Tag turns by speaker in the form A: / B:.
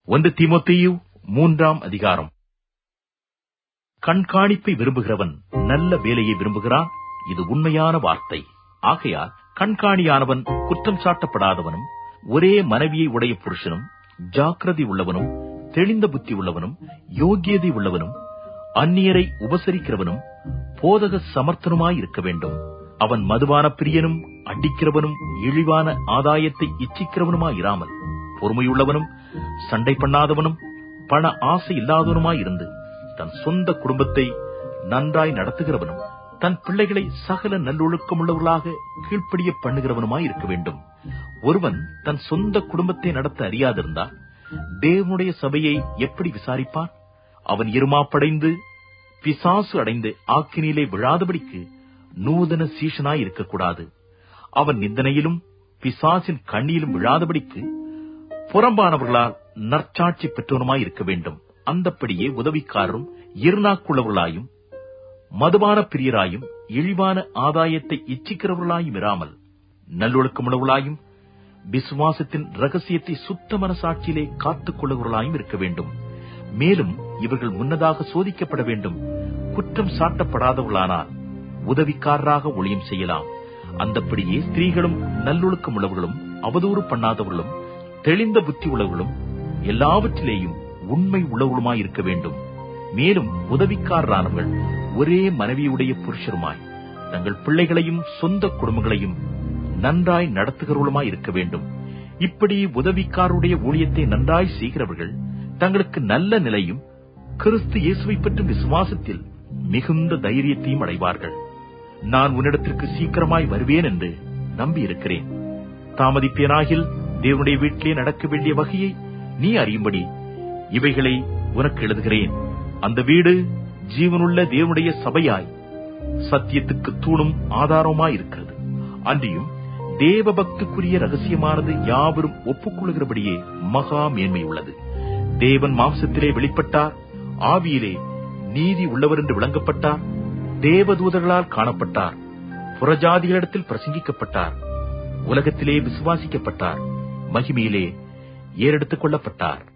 A: ஒன்று தீமோத்தேயு மூன்றாம் அதிகாரம் கண்காணிப்பை விரும்புகிறவன் நல்ல வேலையை விரும்புகிறான் இது உண்மையான வார்த்தை ஆகையால் கண்காணியானவன் குற்றம் சாட்டப்படாதவனும் ஒரே மனைவியை உடைய புருஷனும் ஜாக்கிரதை உள்ளவனும் தெளிந்த புத்தி உள்ளவனும் யோகியதை உள்ளவனும் அந்நியரை உபசரிக்கிறவனும் போதக சமர்த்தனுமாய் இருக்க வேண்டும் அவன் மதுபான பிரியனும் அடிக்கிறவனும் இழிவான ஆதாயத்தை இச்சிக்கிறவனுமாய் இராமல் பொறுமையுள்ளவனும் சண்டை பண்ணாதவனும் பண ஆசை இல்லாதவனுமாய் இருந்து தன் சொந்த குடும்பத்தை நன்றாய் நடத்துகிறவனும் தன் பிள்ளைகளை சகல நல்லொழுக்கமுள்ளவர்களாக கீழ்ப்படிய பண்ணுகிறவனுமாய் இருக்க வேண்டும் ஒருவன் தன் சொந்த குடும்பத்தை நடத்த அறியாதிருந்தால் தேவனுடைய சபையை எப்படி விசாரிப்பான் அவன் இருமாப்படைந்து பிசாசு அடைந்து ஆக்கினியிலே விழாதபடிக்கு நூதன சீஷனாய் இருக்கக்கூடாது அவன் நிந்தனையிலும் பிசாசின் கண்ணியிலும் விழாதபடிக்கு புறம்பானவர்களால் நற்சாட்சி பெற்றவனுமாய் இருக்க வேண்டும் அந்தப்படியே உதவிக்காரரும் இருநாக்குள்ளவர்களாயும் மதுபான பிரியராயும் இழிவான ஆதாயத்தை இச்சிக்கிறவர்களாயும் இராமல் நல்லொழுக்கமுள்ளவர்களாயும் விசுவாசத்தின் ரகசியத்தை சுத்த மனசாட்சியிலே காத்துக் கொள்ளுகிறவர்களாயும் இருக்க வேண்டும் மேலும் இவர்கள் முன்னதாக சோதிக்கப்பட வேண்டும் குற்றம் சாட்டப்படாதவர்களானால் உதவிக்காரராக ஒளியும் செய்யலாம் அந்தப்படியே ஸ்திரீகளும் நல்லொழுக்கம் உள்ளவர்களும் அவதூறு பண்ணாதவர்களும் தெளிந்த புத்தி உள்ளவர்களும் எல்லாவற்றிலேயும் உண்மை உள்ளவர்களுமாய் இருக்க வேண்டும் மேலும் உதவிக்காரரானவர்கள் ஒரே மனைவியுடைய புருஷருமாய் தங்கள் பிள்ளைகளையும் சொந்த குடும்பங்களையும் நன்றாய் நடத்துகிறவர்களுமாய் இருக்க வேண்டும் இப்படி உதவிக்காரருடைய ஊழியத்தை நன்றாய் செய்கிறவர்கள் தங்களுக்கு நல்ல நிலையும் கிறிஸ்து இயேசுவை பற்றும் விசுவாசத்தில் மிகுந்த தைரியத்தையும் அடைவார்கள் நான் உன்னிடத்திற்கு சீக்கிரமாய் வருவேன் என்று நம்பியிருக்கிறேன் தாமதிப்பேனாகில் தேவனுடைய வீட்டிலே நடக்க வேண்டிய வகையை நீ அறியும்படி இவைகளை உனக்கு எழுதுகிறேன் அந்த வீடு ஜீவனுள்ள தேவனுடைய சபையாய் சத்தியத்துக்கு தூணும் ஆதாரமாயிருக்கிறது அன்றியும் தேவ பக்திக்குரிய ரகசியமானது யாவரும் ஒப்புக்கொள்கிறபடியே மகா மேன்மை உள்ளது தேவன் மாம்சத்திலே வெளிப்பட்டார் ஆவியிலே நீதி உள்ளவர் என்று விளங்கப்பட்டார் தேவதூதர்களால் காணப்பட்டார் புறஜாதிகளிடத்தில் பிரசங்கிக்கப்பட்டார் உலகத்திலே விசுவாசிக்கப்பட்டார் மகிமையிலே ஏறெடுத்துக் கொள்ளப்பட்டார்